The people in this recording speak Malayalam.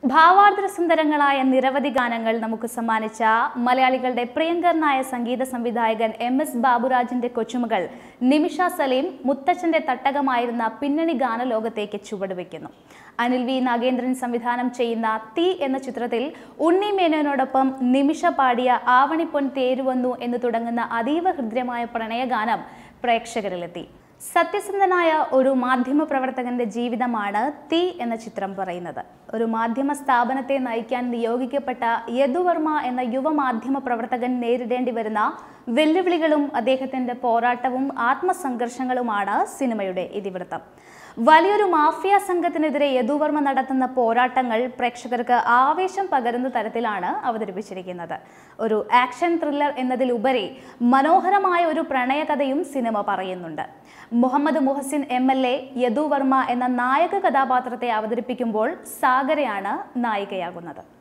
ഭാവാർദ്രസുന്ദരങ്ങളായ നിരവധി ഗാനങ്ങൾ നമുക്ക് സമ്മാനിച്ച മലയാളികളുടെ പ്രിയങ്കരനായ സംഗീത സംവിധായകൻ എം എസ് ബാബുരാജിന്റെ കൊച്ചുമകൾ നിമിഷ സലീം മുത്തച്ഛന്റെ തട്ടകമായിരുന്ന പിന്നണി ഗാനലോകത്തേക്ക് ചുവടുവെക്കുന്നു അനിൽ വി നാഗേന്ദ്രൻ സംവിധാനം ചെയ്യുന്ന തീ എന്ന ചിത്രത്തിൽ ഉണ്ണി മേനോനോടൊപ്പം നിമിഷ പാടിയ ആവണിപ്പൊൻ തേരുവന്നു എന്ന് തുടങ്ങുന്ന അതീവ ഹൃദ്യമായ പ്രണയഗാനം പ്രേക്ഷകരിലെത്തി സത്യസന്ധനായ ഒരു മാധ്യമ പ്രവർത്തകന്റെ ജീവിതമാണ് തീ എന്ന ചിത്രം പറയുന്നത് ഒരു മാധ്യമ സ്ഥാപനത്തെ നയിക്കാൻ നിയോഗിക്കപ്പെട്ട യദുവർമ്മ എന്ന യുവ മാധ്യമ പ്രവർത്തകൻ നേരിടേണ്ടി വരുന്ന വെല്ലുവിളികളും അദ്ദേഹത്തിന്റെ പോരാട്ടവും ആത്മസംഘർഷങ്ങളുമാണ് സിനിമയുടെ ഇതിവൃത്തം വലിയൊരു മാഫിയ സംഘത്തിനെതിരെ യദുവർമ്മ നടത്തുന്ന പോരാട്ടങ്ങൾ പ്രേക്ഷകർക്ക് ആവേശം പകരുന്ന തരത്തിലാണ് അവതരിപ്പിച്ചിരിക്കുന്നത് ഒരു ആക്ഷൻ ത്രില്ലർ എന്നതിലുപരി മനോഹരമായ ഒരു പ്രണയകഥയും സിനിമ പറയുന്നുണ്ട് Muhammad Muhsin M L A Yaduvarma എന്ന നായക കഥാപാത്രത്തെ അവതരിപ്പിക്കുമ്പോൾ സാഗരയാണ് നായികയാകുന്നത്